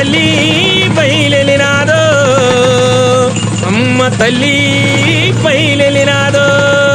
తల్లి బయలెలినాదో అమ్మ తల్లి బయలెలినాదో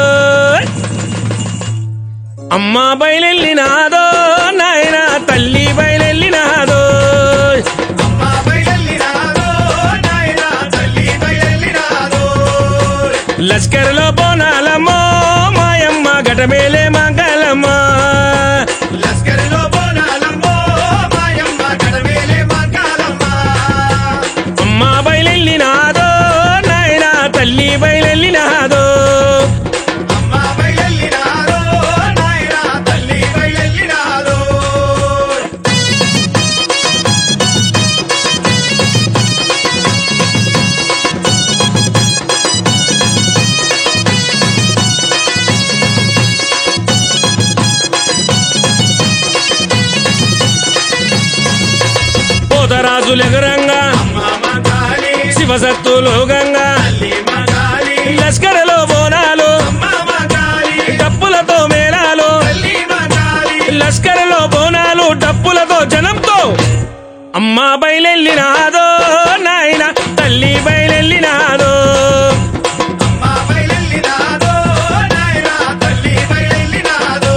అమ్మ బయలెల్లినాదో నాయన తల్లి బయలెల్లినాదో అమ్మ బయలెల్లినాదో నాయనా తల్లి బయలెల్లినాదో లస్కర్లో బోనాలమ్మో మాయమ్మ గటమేలే మంగళమ్మ లస్కరిలో బోనాలమ్మో మాయమ్మ కడవేలే మంగళమ్మ అమ్మ బయలెల్లినాదో నాయన తల్లి బయలెల్లినాదో అమ్మ బయలెల్లినాదో నాయనా తల్లి బయలెల్లినాదో పోతరాజులెగరంగా అమ్మ మగాలి శివసత్తులు గంగా తల్లి మగాలి లస్కరలో బోనాలు అమ్మ మగాలి డప్పులతో మేళాలు తల్లి మగాలి లస్కరలో బోనాలు డప్పులతో జనంతో అమ్మ బయలెల్లినాదో నాయన తల్లి బయలెల్లినాదో అమ్మ బయలెల్లినాదో నాయనా తల్లి బయలెల్లినాదో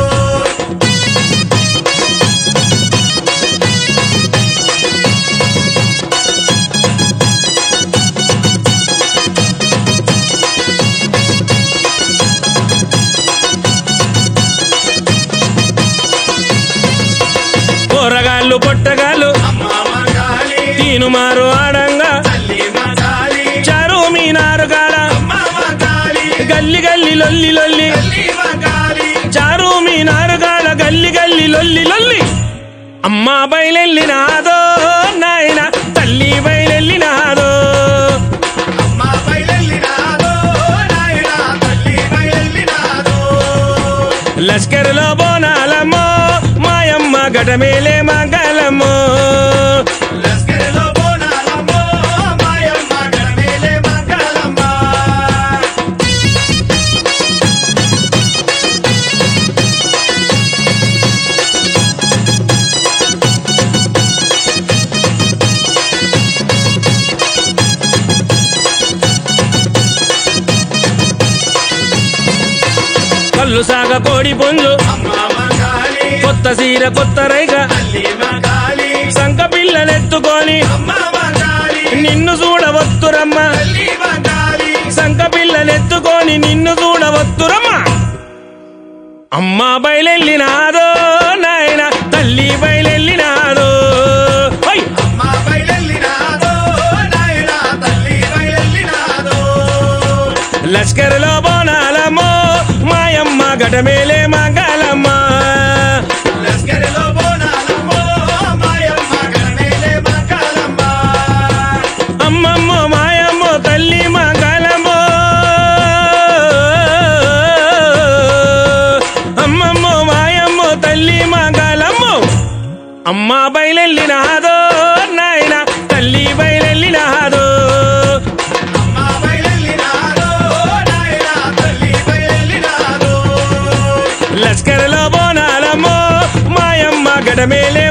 కూరగాళ్ళు పొట్టగాళ్ళు అమ్మ మగాలి తీనుమారు ఆడంగా తల్లి మగాలి చారు మీనారు కాడ అమ్మ మగాలి గల్లి గల్లి లొల్లి లొల్లి తల్లి మగాలి చారు మీనారు కాడ గల్లి గల్లి లొల్లి లొల్లి అమ్మ బయలెల్లినాదో నాయన తల్లి బయలెల్లినాదో అమ్మ బయలెల్లినాదో నాయనా తల్లి బయలెల్లినాదో లస్కర్లో బోనాలమ్మో మాయమ్మ గటమేలే మంగళమ్మో లస్కరిలో బోనాలమ్మో మాయమ్మ గడమేలే మంగళమ్మ కళ్ళు సాగ కోడి పుంజు అమ్మ మగాలి కొత్త సీర కొత్త రైగ తల్లి మగాలి సంక పిల్లనెత్తుకొని అమ్మ మగాలి నిన్ను చూడవత్తురమ్మ తల్లి మగాలి సంక పిల్లనెత్తుకొని నిన్ను చూడవత్తురమ్మ అమ్మ బయలెల్లినాదో నాయన తల్లి బయలెల్లినాదో ఓయ్! అమ్మ బయలెల్లినాదో నాయనా తల్లి బయలెల్లినాదో లష్కర్లో బోనాలమ్మో మాయమ్మ గటమేలే మంగళమ్మ లస్కరిలో బోనాలమ్మో మాయమ్మ గడమేలే మంగళమ్మ అమ్మమ్మో మాయమ్మో తల్లి మంగళమ్మో అమ్మమ్మో మాయమ్మో తల్లి మంగళమ్మో అమ్మ బయలెల్లినాదో నాయన తల్లి బయలెల్లినాదో అమ్మ బయలెల్లినాదో నాయనా తల్లి బయలెల్లినాదో లష్కర్లో బోనాలమ్మో మాయమ్మ గడమేలే